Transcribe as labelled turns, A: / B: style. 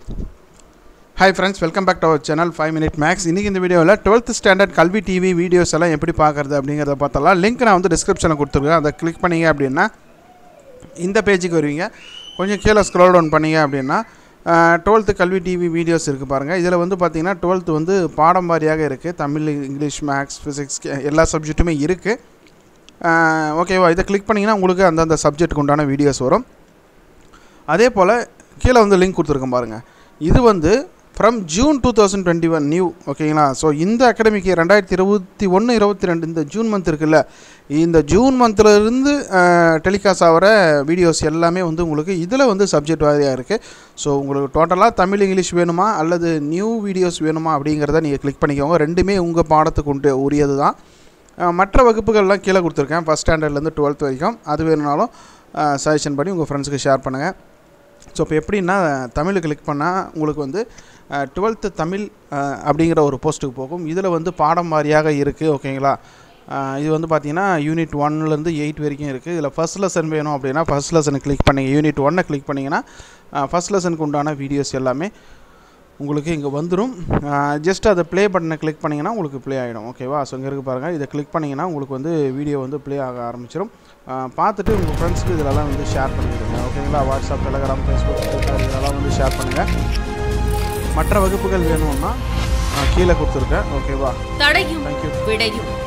A: hi friends welcome back to our channel five minute maths இன்றைக்கி இந்த வீடியோவில் twelfth standard Kalvi TV videos எல்லாம் எப்படி பார்க்குறது அப்படிங்கிறத பார்த்தலாம் லிங்க் நான் வந்து டிஸ்கிரிப்ஷனில் கொடுத்துருக்கேன் அதை கிளிக் பண்ணீங்க அப்படின்னா இந்த பேஜுக்கு வருவீங்க கொஞ்சம் கீழே ஸ்க்ரோல் டவுன் பண்ணீங்க அப்படின்னா டுவெல்த்து கல்வி டிவி வீடியோஸ் இருக்குது பாருங்கள் இதில் வந்து பார்த்தீங்கன்னா டுவெல்த்து வந்து பாடம் வாரியாக இருக்குது தமிழ் இங்கிலீஷ் மேக்ஸ் ஃபிசிக்ஸ் எல்லா சப்ஜெக்ட்டுமே இருக்குது ஓகேவா இதை கிளிக் பண்ணிங்கன்னா உங்களுக்கு அந்தந்த சப்ஜெக்ட்டுக்கு உண்டான வீடியோஸ் வரும் அதே போல் கீழே வந்து லிங்க் கொடுத்துருக்கேன் பாருங்கள் இது வந்து from June two thousand twenty one new ஓகேங்களா ஸோ இந்த அகாடமிக்கு ரெண்டாயிரத்தி இருபத்தி ஒன்று இருபத்தி ரெண்டு இந்த ஜூன் மந்த் இருக்குல்ல இந்த ஜூன் மந்த்லேருந்து டெலிகாஸ்ட் ஆகிற வீடியோஸ் எல்லாமே வந்து உங்களுக்கு இதில் வந்து சப்ஜெக்ட் வாரியாக இருக்குது ஸோ உங்களுக்கு டோட்டலாக தமிழ் இங்கிலீஷ் வேணுமா அல்லது நியூ வீடியோஸ் வேணுமா அப்படிங்கிறத நீங்கள் கிளிக் பண்ணிக்கோங்க ரெண்டுமே உங்கள் பாடத்துக்கு உண்டு உரியது தான் அஹ் மற்ற வகுப்புகள்லாம் கீழே கொடுத்துருக்கேன் ஃபஸ்ட் ஸ்டாண்டர்ட்லேருந்து டுவெல்த் வரைக்கும் அது வேணுனாலும் சஜஷன் பண்ணி உங்கள் ஃப்ரெண்ட்ஸுக்கு ஷேர் பண்ணுங்கள் ஸோ இப்போ எப்படின்னா தமிழ் கிளிக் பண்ணால் உங்களுக்கு வந்து டுவெல்த்து தமிழ் அஹ், அப்படிங்கிற ஒரு போஸ்ட்டுக்கு போகும் இதில் வந்து பாடம் வாரியாக இருக்குது ஓகேங்களா அஹ், இது வந்து பார்த்தீங்கன்னா யூனிட் ஒன்லேருந்து எயிட் வரைக்கும் இருக்குது இதில் ஃபஸ்ட் லெசன் வேணும் அப்படின்னா ஃபஸ்ட் லெசனை கிளிக் பண்ணிங்க யூனிட் ஒன்னை கிளிக் பண்ணிங்கன்னா ஃபஸ்ட் லெசனுக்கு உண்டான வீடியோஸ் எல்லாமே உங்களுக்கு இங்கே வந்துடும் ஜஸ்ட் அதை ப்ளே பட்டனை கிளிக் பண்ணிங்கன்னா உங்களுக்கு ப்ளே ஆகிடும் ஓகேவா ஸோ இங்கே இருக்கு பாருங்கள் இதை கிளிக் பண்ணிங்கன்னா உங்களுக்கு வந்து வீடியோ வந்து ப்ளே ஆக ஆரம்பிச்சிடும் அஹ், பார்த்துட்டு உங்கள் ஃப்ரெண்ட்ஸ்க்கு இதெல்லாம் வந்து ஷேர் பண்ணிவிடுங்க ஓகேங்களா வாட்ஸ்அப் டெலகிராம் ஃபேஸ்புக் ட்விட்டர் இதெல்லாம் வந்து ஷேர் பண்ணுங்கள் மற்ற வகுப்புகள் வேணும்னா அஹ், கீழே கொடுத்துருக்கேன் ஓகேவா
B: தடையும்
A: தேங்க்யூ
B: விடையும்